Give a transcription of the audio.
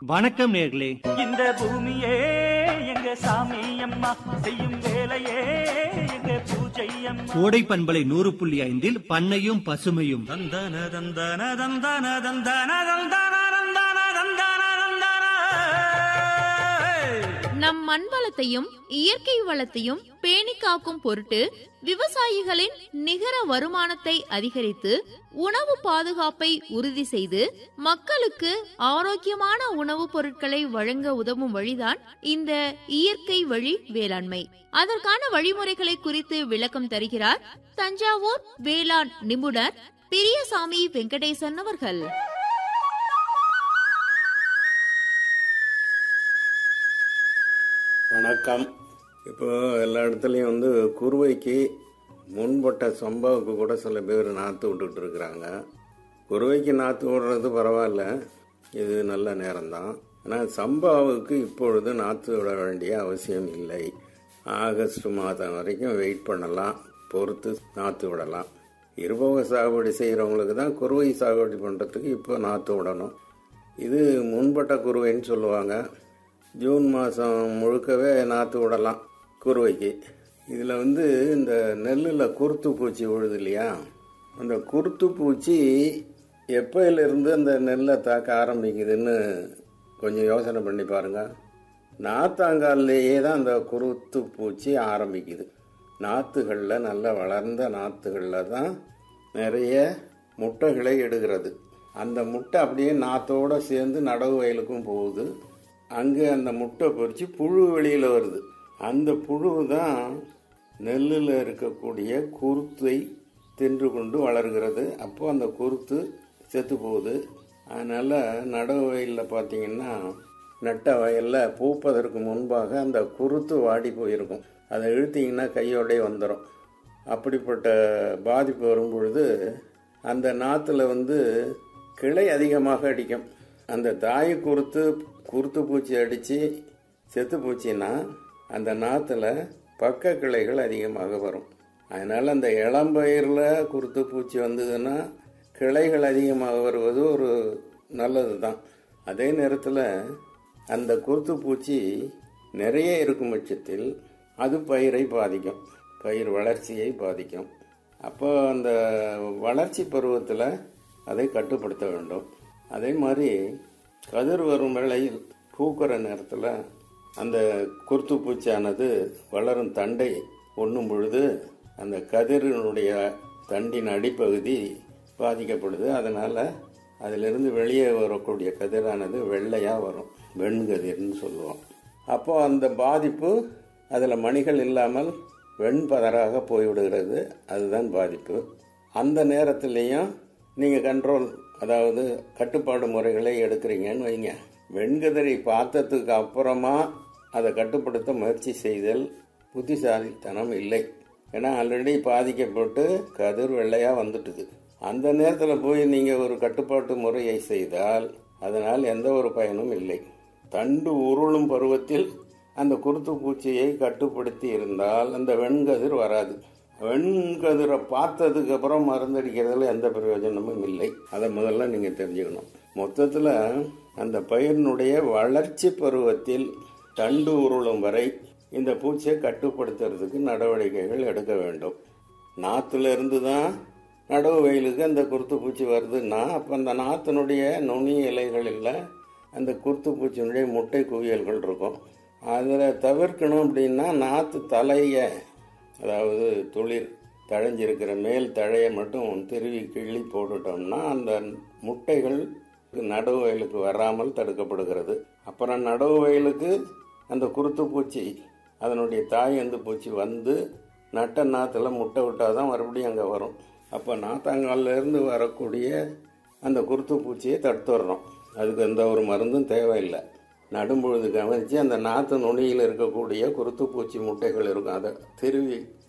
வணக்கம் நேர்களே இந்த பூமியே எங்க சாமி அம்மா செய்யும் வேலையே எங்க பூஜை அம்மா கோடை பண்பலை நூறு புள்ளி ஐந்தில் பண்ணையும் பசுமையும் தந்தன தந்தன தந்தன தந்தன தந்தன தந்தன தந்தன தந்தன நம் மண் வளத்தையும் இயற்கை வளத்தையும் பேணி காக்கும் பொருட்டு விவசாயிகளின் நிகர வருமானத்தை அதிகரித்து உணவு பாதுகாப்பை உறுதி செய்து மக்களுக்கு ஆரோக்கியமான உணவுப் பொருட்களை வழங்க உதவும் வழிதான் இந்த இயற்கை வழி வேளாண்மை அதற்கான வழிமுறைகளை குறித்து விளக்கம் தருகிறார் தஞ்சாவூர் வேளாண் நிபுணர் பிரியசாமி வெங்கடேசன் அவர்கள் வணக்கம் இப்போ எல்லா இடத்துலையும் வந்து குருவைக்கு முன்பட்ட சம்பாவுக்கு கூட சில பேர் நாற்று விட்டுட்டு இருக்கிறாங்க குருவைக்கு நாற்று விடுறது பரவாயில்ல இது நல்ல நேரம்தான் ஆனால் சம்பாவுக்கு இப்பொழுது நாற்று விட வேண்டிய அவசியம் இல்லை ஆகஸ்ட் மாதம் வரைக்கும் வெயிட் பண்ணலாம் பொறுத்து நாற்று விடலாம் இருபோக சாகுபடி செய்கிறவங்களுக்கு தான் குருவை சாகுபடி பண்ணுறதுக்கு இப்போ நாற்று விடணும் இது முன்பட்ட குருவைன்னு சொல்லுவாங்க ஜூன் மாதம் முழுக்கவே நாற்று விடலாம் குருவைக்கு இதில் வந்து இந்த நெல்லில் குருத்து பூச்சி விழுது இல்லையா அந்த குருத்து பூச்சி எப்போயிலிருந்து அந்த நெல்லை தாக்க ஆரம்பிக்குதுன்னு கொஞ்சம் யோசனை பண்ணி பாருங்கள் நாத்தாங்கால்லையே தான் அந்த குருத்து பூச்சி ஆரம்பிக்குது நாற்றுகளில் நல்ல வளர்ந்த நாற்றுகளில் தான் நிறைய முட்டைகளை எடுக்கிறது அந்த முட்டை அப்படியே நாத்தோட சேர்ந்து நடவு வயலுக்கும் போகுது அங்கே அந்த முட்டை பொறிச்சு புழு வெளியில் வருது அந்த புழு தான் நெல்லில் இருக்கக்கூடிய குருத்தை தின்று கொண்டு வளர்கிறது அப்போ அந்த குருத்து செத்து போகுது அதனால் நடவு வயலில் பார்த்தீங்கன்னா நட்ட வயலில் பூப்பதற்கு முன்பாக அந்த குருத்து வாடி போயிருக்கும் அதை இழுத்தீங்கன்னா கையோடே வந்துடும் அப்படிப்பட்ட பாதிப்பு வரும் பொழுது அந்த நாற்றுல வந்து கிளை அதிகமாக அடிக்கும் அந்த தாய் குருத்து குருத்து பூச்சி அடித்து செத்து போச்சுன்னா அந்த நாற்றுல பக்க கிளைகள் அதிகமாக வரும் அதனால் அந்த இளம்பயிரில் குருத்து பூச்சி வந்ததுன்னா கிளைகள் அதிகமாக வருவது ஒரு நல்லது தான் அதே நேரத்தில் அந்த குருத்து பூச்சி நிறைய இருக்கும் பட்சத்தில் அது பயிரை பாதிக்கும் பயிர் வளர்ச்சியை பாதிக்கும் அப்போ அந்த வளர்ச்சி பருவத்தில் அதை கட்டுப்படுத்த வேண்டும் அதே மாதிரி கதிர் வரும் வேளையில் பூக்கிற நேரத்தில் அந்த குருத்து பூச்சியானது வளரும் தண்டை ஒண்ணும் பொழுது அந்த கதிரினுடைய தண்டின் அடிப்பகுதி பாதிக்கப்படுது அதனால் அதிலிருந்து வெளியே வரக்கூடிய கதிரானது வெள்ளையாக வரும் வெண்கதிர்னு சொல்லுவோம் அப்போ அந்த பாதிப்பு அதில் மணிகள் இல்லாமல் வெண்பதராக போய்விடுகிறது அதுதான் பாதிப்பு அந்த நேரத்திலையும் நீங்கள் கண்ட்ரோல் அதாவது கட்டுப்பாடு முறைகளை எடுக்கிறீங்கன்னு வைங்க வெண்கதிரை பார்த்ததுக்கு அப்புறமா அதை கட்டுப்படுத்த முயற்சி செய்தல் புத்திசாலித்தனம் இல்லை ஏன்னா ஆல்ரெடி பாதிக்கப்பட்டு கதிர் வெள்ளையாக வந்துட்டுது அந்த நேரத்தில் போய் நீங்கள் ஒரு கட்டுப்பாட்டு முறையை செய்தால் அதனால் எந்த ஒரு பயனும் இல்லை தண்டு உருளும் பருவத்தில் அந்த குருத்து பூச்சியை கட்டுப்படுத்தி இருந்தால் அந்த வெண்கதிர் வராது வெண்கதிரை பார்த்ததுக்கு அப்புறம் மருந்தடிக்கிறதுல எந்த பிரயோஜனமும் இல்லை அதை முதல்ல நீங்கள் தெரிஞ்சுக்கணும் மொத்தத்தில் அந்த பயிரினுடைய வளர்ச்சி பருவத்தில் தண்டு உருளும் வரை இந்த பூச்சியை கட்டுப்படுத்துறதுக்கு நடவடிக்கைகள் எடுக்க வேண்டும் நாற்றுல இருந்து தான் நடவு வயலுக்கு அந்த குருத்து பூச்சி வருதுன்னா அப்போ அந்த நாற்றினுடைய நுனி இலைகளில் அந்த குருத்து பூச்சியினுடைய முட்டை குவியல்கள் இருக்கும் அதில் தவிர்க்கணும் அப்படின்னா நாற்று தலையை அதாவது துளிர் தழைஞ்சிருக்கிற மேல் தழையை மட்டும் திருவி கிள்ளி போட்டுட்டோம்னா அந்த முட்டைகள் நடவு வயலுக்கு வராமல் தடுக்கப்படுகிறது அப்புறம் நடவு வயலுக்கு அந்த குருத்து பூச்சி அதனுடைய தாய் அந்த பூச்சி வந்து நட்ட நாற்றுல முட்டை விட்டால் தான் மறுபடியும் அங்கே வரும் அப்போ நாத்தாங்கால்ல இருந்து வரக்கூடிய அந்த குருத்து பூச்சியை தடுத்துடுறோம் அதுக்கு எந்த ஒரு மருந்தும் தேவையில்லை நடும்பொழுது கவனித்து அந்த நாற்று நுனியில் இருக்கக்கூடிய குருத்து பூச்சி முட்டைகள் இருக்கும் அதை திருவி